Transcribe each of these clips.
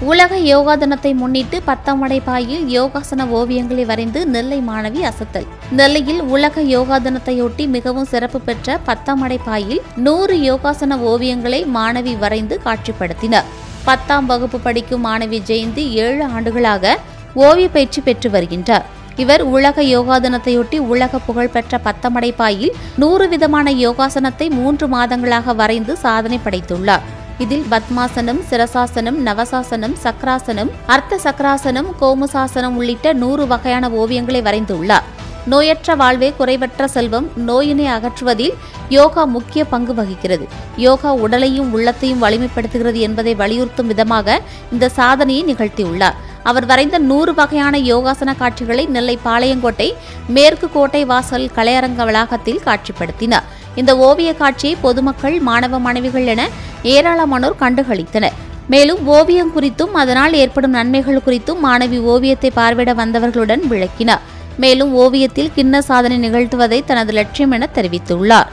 உலக யோகா தினத்தை முன்னிட்டு பத்தாமடை பாயில் யோகாசன ஓவியங்களை வரைந்து நெல்லை மாணவி அசத்தல் நெல்லையில் உலக யோகா தினத்தையொட்டி மிகவும் சிறப்பு பெற்ற பத்தாமடை பாயில் நூறு யோகாசன ஓவியங்களை மாணவி வரைந்து காட்சிப்படுத்தினார் பத்தாம் வகுப்பு படிக்கும் மாணவி ஜெயந்தி ஏழு ஆண்டுகளாக ஓவிய பயிற்சி பெற்று வருகின்றார் இவர் உலக யோகா தினத்தையொட்டி உலக புகழ்பெற்ற பத்தமடை பாயில் நூறு விதமான யோகாசனத்தை மூன்று மாதங்களாக வரைந்து சாதனை படைத்துள்ளார் இதில் பத்மாசனம் சிரசாசனம் நவசாசனம் சக்ராசனம் அர்த்த சக்ராசனம் கோமுசாசனம் உள்ளிட்ட நூறு வகையான ஓவியங்களை வரைந்துள்ளார் நோயற்ற வாழ்வே குறைவற்ற செல்வம் நோயினை அகற்றுவதில் யோகா முக்கிய பங்கு வகிக்கிறது யோகா உடலையும் உள்ளத்தையும் வலிமைப்படுத்துகிறது என்பதை வலியுறுத்தும் விதமாக இந்த சாதனையை நிகழ்த்தியுள்ளார் அவர் வரைந்த நூறு வகையான யோகாசன காட்சிகளை நெல்லை பாளையங்கோட்டை மேற்கு கோட்டை வாசல் கலையரங்க வளாகத்தில் காட்சிப்படுத்தினார் இந்த ஓவிய காட்சியை பொதுமக்கள் மாணவ மாணவிகள் என ஏராளமானோர் கண்டுகளித்தனர் மேலும் ஓவியம் குறித்தும் அதனால் ஏற்படும் நன்மைகள் குறித்தும் மாணவி ஓவியத்தை பார்வையிட வந்தவர்களுடன் விளக்கினார் மேலும் ஓவியத்தில் கிண்ண சாதனை நிகழ்த்துவதை தனது லட்சியம் என தெரிவித்துள்ளார்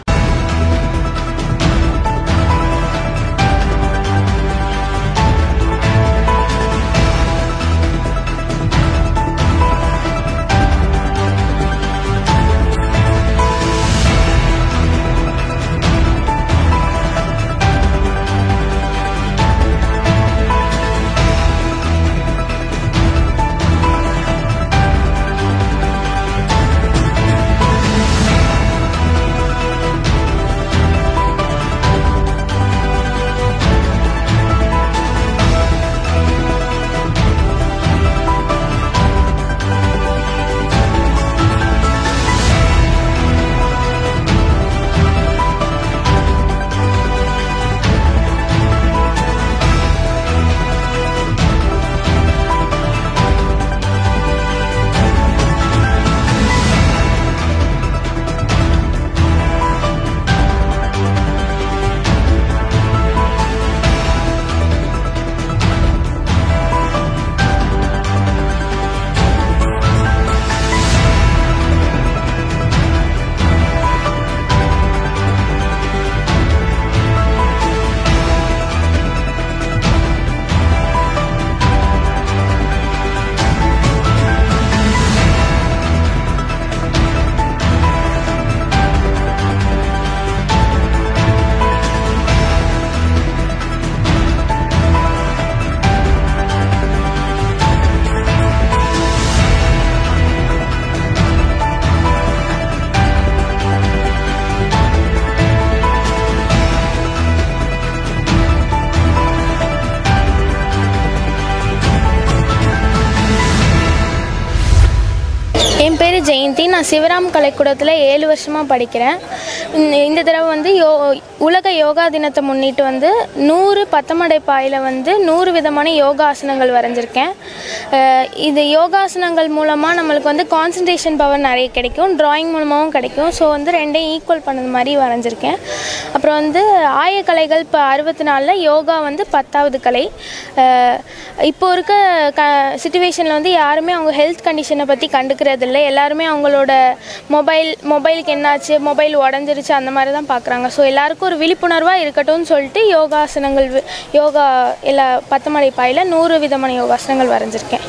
என் பேர் ஜெயந்தி நான் சிவராம் கலைக்கூடத்தில் ஏழு வருஷமாக படிக்கிறேன் இந்த- இந்த தடவை வந்து யோ உலக யோகா தினத்தை முன்னிட்டு வந்து நூறு பத்தமடை பாயில் வந்து நூறு விதமான யோகாசனங்கள் வரைஞ்சிருக்கேன் அஹ் இது யோகாசனங்கள் மூலமாக நம்மளுக்கு வந்து கான்சன்ட்ரேஷன் பவர் நிறைய கிடைக்கும் டிராயிங் மூலமாகவும் கிடைக்கும் ஸோ வந்து ரெண்டையும் ஈக்குவல் பண்ணது மாதிரி வரைஞ்சிருக்கேன் அப்புறம் வந்து ஆயக்கலைகள் இப்போ அறுபத்தி நாலில் யோகா வந்து பத்தாவது கலை அஹ் இப்போ இருக்க க சுச்சுவேஷனில் வந்து யாருமே அவங்க ஹெல்த் கண்டிஷனை பற்றி கண்டுக்கிறது இல்லை எல்லாருமே அவங்களோட மொபைல் மொபைலுக்கு என்னாச்சு மொபைல் உடஞ்சிருச்சு அந்த மாதிரி தான் பார்க்குறாங்க ஸோ எல்லாருக்கும் ஒரு விழிப்புணர்வாக இருக்கட்டும்னு சொல்லிட்டு யோகாசனங்கள் வி- யோகா எல்லா பத்தமடை பாயில் நூறு விதமான யோகாசனங்கள் வரைஞ்சிருக்கேன்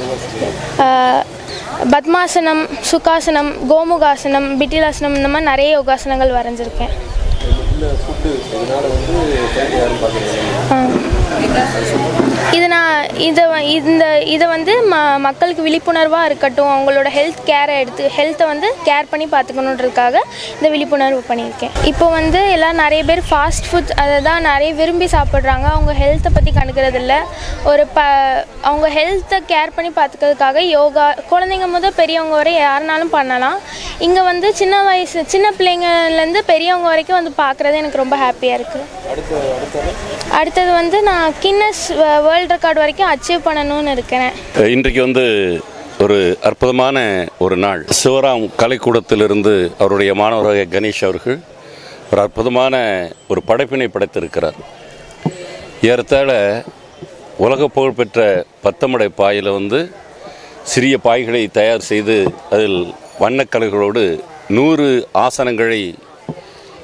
ஆஹ் பத்மாசனம் சுகாசனம் கோமுகாசனம் பிட்டிலாசனம் இந்த மாதிரி நிறைய யோகாசனங்கள் வரைஞ்சிருக்கேன் ஆ. இது நான் இதை வ- இந்த இதை வந்து ம மக்களுக்கு விழிப்புணர்வாக இருக்கட்டும் அவங்களோட ஹெல்த் கேரை எடுத்து ஹெல்த்தை வந்து கேர் பண்ணி பார்த்துக்கணுன்றதுக்காக இந்த விழிப்புணர்வு பண்ணியிருக்கேன் இப்போ வந்து எல்லாம் நிறைய பேர் ஃபாஸ்ட் ஃபுட் அதை தான் நிறைய விரும்பி சாப்பிட்றாங்க அவங்க ஹெல்த்தை பற்றி கண்டுக்கிறது இல்ல ஒரு ப அவங்க ஹெல்த்தை கேர் பண்ணி பார்த்துக்கிறதுக்காக யோகா குழந்தைங்க முதல் பெரியவங்க வரை யாருனாலும் பண்ணலாம் இங்கே வந்து சின்ன வயசு சின்ன பிள்ளைங்கள்லேருந்து பெரியவங்க வரைக்கும் வந்து பார்க்குறது எனக்கு ரொம்ப ஹாப்பியாக இருக்குது அடுத்தது வந்து நான் கின்னஸ் வேர்ல்ட் ரெக்கார்ட் வரைக்கும் அச்சீவ் பண்ணணும்னு இருக்கிறேன் இன்றைக்கு வந்து ஒரு அற்புதமான ஒரு நாள் சிவராம் கலைக்கூடத்திலிருந்து அவருடைய மாணவராக கணேஷ் அவர்கள் ஒரு அற்புதமான ஒரு படைப்பினை படைத்திருக்கிறார் ஏறத்தாழ உலக புகழ்பெற்ற பத்தமடை பாயில் வந்து சிறிய பாய்களை தயார் செய்து அதில் வண்ணக்கலைகளோடு நூறு ஆசனங்களை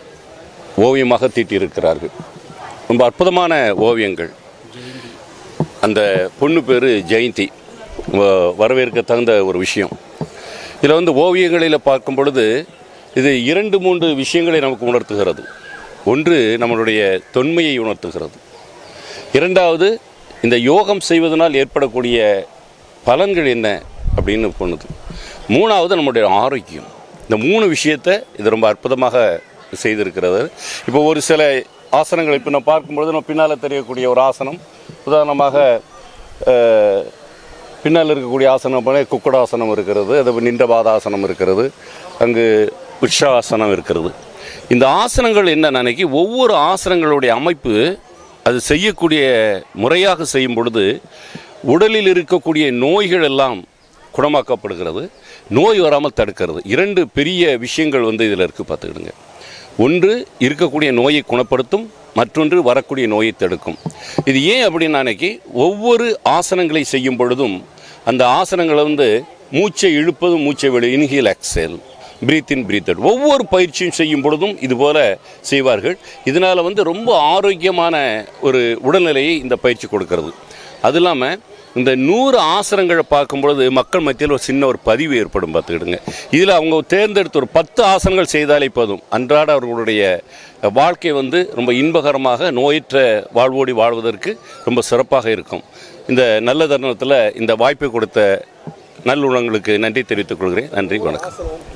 ஓவியமாக தீட்டியிருக்கிறார்கள் ரொம்ப அற்புதமான ஓவியங்கள் அந்த பொண்ணு பேர் ஜெயந்தி வ- வரவேற்க தகுந்த ஒரு விஷயம் இதில் வந்து ஓவியங்களில் பார்க்கும் பொழுது இது இரண்டு மூன்று விஷயங்களை நமக்கு உணர்த்துகிறது ஒன்று நம்மளுடைய தொன்மையை உணர்த்துகிறது இரண்டாவது இந்த யோகம் செய்வதனால் ஏற்படக்கூடிய பலன்கள் என்ன அப்படின்னு பண்ணுது மூணாவது நம்முடைய ஆரோக்கியம் இந்த மூணு விஷயத்தை இது ரொம்ப அற்புதமாக செய்திருக்கிறது இப்போ ஒரு சில ஆசனங்கள் இப்போ நான் பார்க்கும்பொழுது நம்ம பின்னால் தெரியக்கூடிய ஒரு ஆசனம் உதாரணமாக அஹ், பின்னால் இருக்கக்கூடிய ஆசனம் போல குக்குடாசனம் இருக்கிறது அது நின்ற பாதாசனம் இருக்கிறது அங்கு உற்சாசனம் இருக்கிறது இந்த ஆசனங்கள் என்ன நினைக்கி ஒவ்வொரு ஆசனங்களுடைய அமைப்பு அது செய்யக்கூடிய முறையாக செய்யும் பொழுது உடலில் இருக்கக்கூடிய நோய்கள் எல்லாம் குணமாக்கப்படுகிறது நோய் வராமல் தடுக்கிறது இரண்டு பெரிய விஷயங்கள் வந்து இதில் இருக்குது பார்த்துக்கிடுங்க ஒன்று இருக்கக்கூடிய நோயை குணப்படுத்தும் மற்றொன்று வரக்கூடிய நோயை தடுக்கும் இது ஏன் அப்படின்னு அன்னைக்கு ஒவ்வொரு ஆசனங்களை செய்யும் பொழுதும் அந்த ஆசனங்களை வந்து மூச்சை இழுப்பதும் மூச்சை வெளி inhale exhale breathe in breathe out ஒவ்வொரு பயிற்சியும் செய்யும் பொழுதும் இதுபோல செய்வார்கள் இதனால் வந்து ரொம்ப ஆரோக்கியமான ஒரு உடல்நிலையை இந்த பயிற்சி கொடுக்கிறது அது இல்லாமல் இந்த நூறு ஆசனங்களை பார்க்கும் பொழுது மக்கள் மத்தியில் ஒரு சின்ன ஒரு பதிவு ஏற்படும் பார்த்துக்கிடுங்க இதில் அவங்க தேர்ந்தெடுத்த ஒரு பத்து ஆசனங்கள் செய்தாலே போதும் அன்றாட அவர்களுடைய வாழ்க்கை வந்து ரொம்ப இன்பகரமாக நோயற்ற வாழ்வோடி வாழ்வதற்கு ரொம்ப சிறப்பாக இருக்கும் இந்த நல்ல தருணத்தில் இந்த வாய்ப்பை கொடுத்த நல்லுணங்களுக்கு நன்றி தெரிவித்துக் கொள்கிறேன் நன்றி வணக்கம்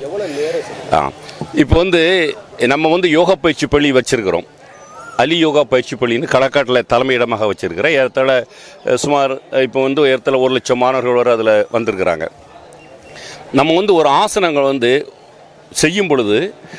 ஆ இப்போ வந்து நம்ம வந்து யோகா பயிற்சி பள்ளி வச்சிருக்கிறோம் அலி யோகா பயிற்சி பள்ளின்னு களக்காட்டில் தலைமையிடமாக வச்சிருக்கிறேன் ஏறத்தாழ அஹ், சுமார் அஹ், இப்போ வந்து ஏறத்தாழ ஒரு லட்சம் மாணவர்கள் வரை அதில் வந்திருக்கிறாங்க நம்ம வந்து ஒரு ஆசனங்கள் வந்து செய்யும் பொழுது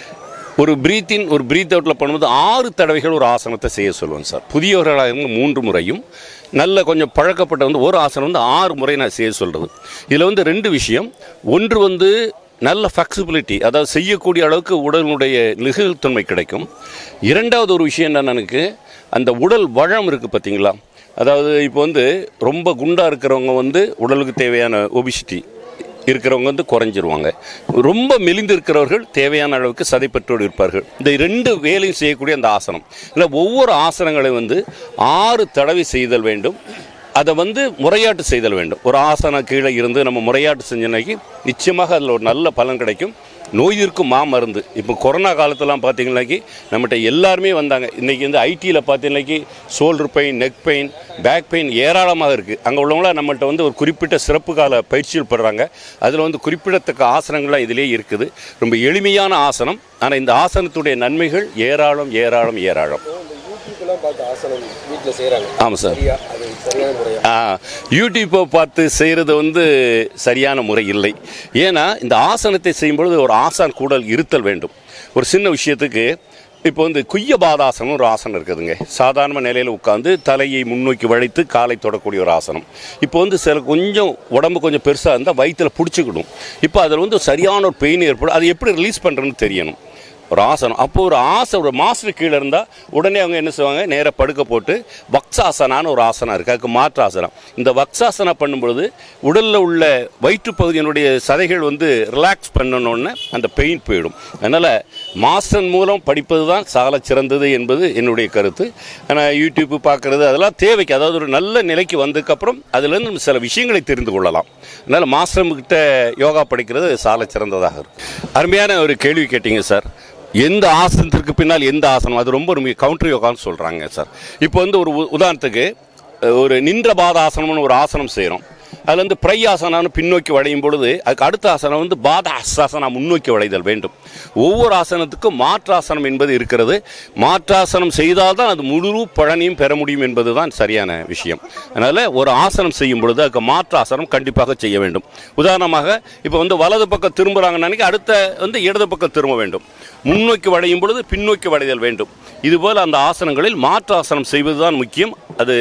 ஒரு பிரீத் இன் ஒரு பிரீத் அவுட்டில் பண்ணும்போது ஆறு தடவைகள் ஒரு ஆசனத்தை செய்ய சொல்லுவேன் சார் புதியவர்களாக இருந்து மூன்று முறையும் நல்ல கொஞ்சம் பழக்கப்பட்ட வந்து ஒரு ஆசனம் வந்து ஆறு முறை நான் செய்ய சொல்கிறது இதில் வந்து ரெண்டு விஷயம் ஒன்று வந்து நல்ல ஃப்ளெக்சிபிலிட்டி அதாவது செய்யக்கூடிய அளவுக்கு உடலுடைய நெகிழ்த்தன்மை கிடைக்கும் இரண்டாவது ஒரு விஷயம் என்ன எனக்கு அந்த உடல் வளம் இருக்குது பார்த்தீங்களா அதாவது இப்போ வந்து ரொம்ப குண்டாக இருக்கிறவங்க வந்து உடலுக்கு தேவையான ஒபிசிட்டி இருக்கிறவங்க வந்து குறைஞ்சிருவாங்க ரொம்ப மெலிந்து இருக்கிறவர்கள் தேவையான அளவுக்கு சதைப்பற்றோடு இருப்பார்கள் இந்த ரெண்டு வேலையும் செய்யக்கூடிய அந்த ஆசனம் இல்லை ஒவ்வொரு ஆசனங்களையும் வந்து ஆறு தடவை செய்தல் வேண்டும் அதை வந்து முறையாட்டு செய்தல் வேண்டும் ஒரு ஆசனம் கீழே இருந்து நம்ம முறையாட்டு செஞ்சனைக்கு நிச்சயமாக அதில் ஒரு நல்ல பலன் கிடைக்கும் நோய் தீர்க்கும் மாமருந்து இப்போ கொரோனா காலத்துலாம் பார்த்தீங்கன்னாக்கி நம்மகிட்ட எல்லாருமே வந்தாங்க இன்றைக்கி வந்து ஐடியில் பார்த்தீங்கன்னாக்கி shoulder pain neck pain back pain ஏராளமாக இருக்குது அங்கே உள்ளவங்களாம் நம்மள்ட்ட வந்து ஒரு குறிப்பிட்ட சிறப்பு கால பயிற்சியில் படுறாங்க அதில் வந்து குறிப்பிடத்தக்க ஆசனங்கள்லாம் இதிலே இருக்குது ரொம்ப எளிமையான ஆசனம் ஆனால் இந்த ஆசனத்துடைய நன்மைகள் ஏராளம் ஏராளம் ஏராளம் யூடியூப்லாம் பார்த்து ஆசனம் வீட்டில் செய்கிறாங்க ஆமாம் சார் சரியா அது சரியான முறையா ஆ, யூடியூப்பை பார்த்து செய்கிறது வந்து சரியான முறை இல்லை ஏன்னா இந்த ஆசனத்தை செய்யும்பொழுது ஒரு ஆசான் கூடல் இருத்தல் வேண்டும் ஒரு சின்ன விஷயத்துக்கு இப்போ வந்து குய்ய பாதாசனம் ஒரு ஆசனம் இருக்குதுங்க சாதாரண நிலையில் உட்காந்து தலையை முன்னோக்கி வளைத்து காலை தொடக்கூடிய ஒரு ஆசனம் இப்போ வந்து சில கொஞ்சம் உடம்பு கொஞ்சம் பெருசாக இருந்தால் வயிற்றில் பிடிச்சிக்கிடும் இப்போ அதில் வந்து சரியான ஒரு பெயின் ஏற்படும் அது எப்படி ரிலீஸ் பண்ணுறதுன்னு தெரியணும் ஒரு ஆசனம் அப்போ ஒரு ஆசை ஒரு மாஸ்டர் கீழே இருந்தால் உடனே அவங்க என்ன செய்வாங்க நேராக படுக்க போட்டு வக்ஸாசனான்னு ஒரு ஆசனம் இருக்குது அதுக்கு மாற்று ஆசனம் இந்த வக்ஸாசனா பண்ணும்பொழுது உடலில் உள்ள வயிற்றுப்பகுதியினுடைய சதைகள் வந்து ரிலாக்ஸ் பண்ணணுன்னு அந்த பெயின் போயிடும் அதனால் மாஸ்டர் மூலம் படிப்பது தான் சால சிறந்தது என்பது என்னுடைய கருத்து ஆனால் யூடியூப் பார்க்குறது அதெல்லாம் தேவைக்கு அதாவது ஒரு நல்ல நிலைக்கு வந்ததுக்கப்புறம் அதுலேருந்து நம்ம சில விஷயங்களை தெரிந்து கொள்ளலாம் அதனால் மாஸ்டர் கிட்ட யோகா படிக்கிறது சால சிறந்ததாக இருக்கும் அருமையான ஒரு கேள்வி கேட்டீங்க சார் எந்த ஆசனத்திற்கு பின்னால் எந்த ஆசனம் அது ரொம்ப ரொம்ப கவுண்டர் யோகான்னு சொல்கிறாங்க சார் இப்போ வந்து ஒரு உ- உதாரணத்துக்கு அஹ், ஒரு நின்ற பாத ஆசனம்னு ஒரு ஆசனம் செய்கிறோம் அதில் வந்து பிரையாசனான்னு பின்னோக்கி வளையும் பொழுது அதுக்கு அடுத்த ஆசனம் வந்து பாத அசாசனா முன்னோக்கி வளைதல் வேண்டும் ஒவ்வொரு ஆசனத்துக்கும் மாற்றாசனம் என்பது இருக்கிறது மாற்றாசனம் செய்தால்தான் அது முழு பலனையும் பெற முடியும் என்பது தான் சரியான விஷயம் அதனால் ஒரு ஆசனம் செய்யும் பொழுது அதுக்கு மாற்றாசனம் கண்டிப்பாக செய்ய வேண்டும் உதாரணமாக இப்போ வந்து வலது பக்கம் திரும்புகிறாங்கன்னு நினைக்க அடுத்த வந்து இடது பக்கம் திரும்ப வேண்டும் முன்னோக்கி வளையும் பொழுது பின்னோக்கி வளைதல் வேண்டும் இதுபோல் அந்த ஆசனங்களில் மாற்றாசனம் செய்வதுதான் முக்கியம் அது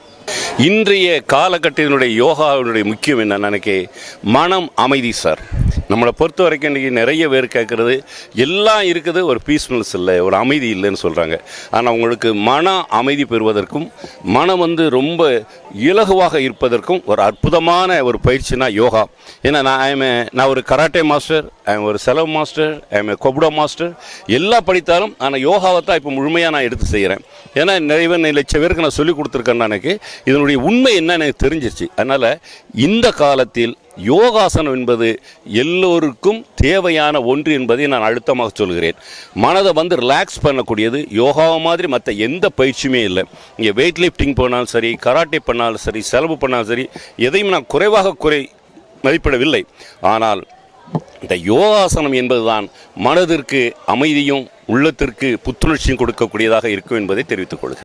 இன்றைய காலகட்டத்தினுடைய யோகாவினுடைய முக்கியம் என்ன நினைக்க மனம் அமைதி சார் நம்மளை பொறுத்த வரைக்கும் இன்றைக்கி நிறைய பேர் கேட்குறது எல்லாம் இருக்குது ஒரு பீஸ்ஃபுல்னஸ் இல்லை ஒரு அமைதி இல்லைன்னு சொல்கிறாங்க ஆனால் உங்களுக்கு மன அமைதி பெறுவதற்கும் மனம் வந்து ரொம்ப இலகுவாக இருப்பதற்கும் ஒரு அற்புதமான ஒரு பயிற்சினா யோகா ஏன்னா நான் ஐம் நான் ஒரு கராட்டே மாஸ்டர் ஐம் ஒரு செலவு மாஸ்டர் ஐம் கொபுடோ மாஸ்டர் எல்லாம் படித்தாலும் ஆனால் யோகாவை தான் இப்போ முழுமையாக நான் எடுத்து செய்கிறேன் ஏன்னா நிறைய பேர் லட்சம் பேருக்கு நான் சொல்லி கொடுத்துருக்கேன் எனக்கு இதனுடைய இதனுடைய உண்மை என்னன்னு எனக்கு தெரிஞ்சிருச்சு அதனால் இந்த காலத்தில் யோகாசனம் என்பது எல்லோருக்கும் தேவையான ஒன்று என்பதை நான் அழுத்தமாக சொல்கிறேன் மனதை வந்து ரிலாக்ஸ் பண்ணக்கூடியது யோகா மாதிரி மற்ற எந்த பயிற்சியுமே இல்லை இங்கே வெயிட் லிஃப்டிங் போனாலும் சரி கராட்டே பண்ணாலும் சரி செலவு பண்ணாலும் சரி எதையும் நான் குறைவாக குறை மதிப்பிடவில்லை ஆனால் இந்த யோகாசனம் என்பதுதான் மனதிற்கு அமைதியும் உள்ளத்திற்கு புத்துணர்ச்சியும் கொடுக்கக்கூடியதாக இருக்கும் என்பதை தெரிவித்துக் கொள்கிறேன்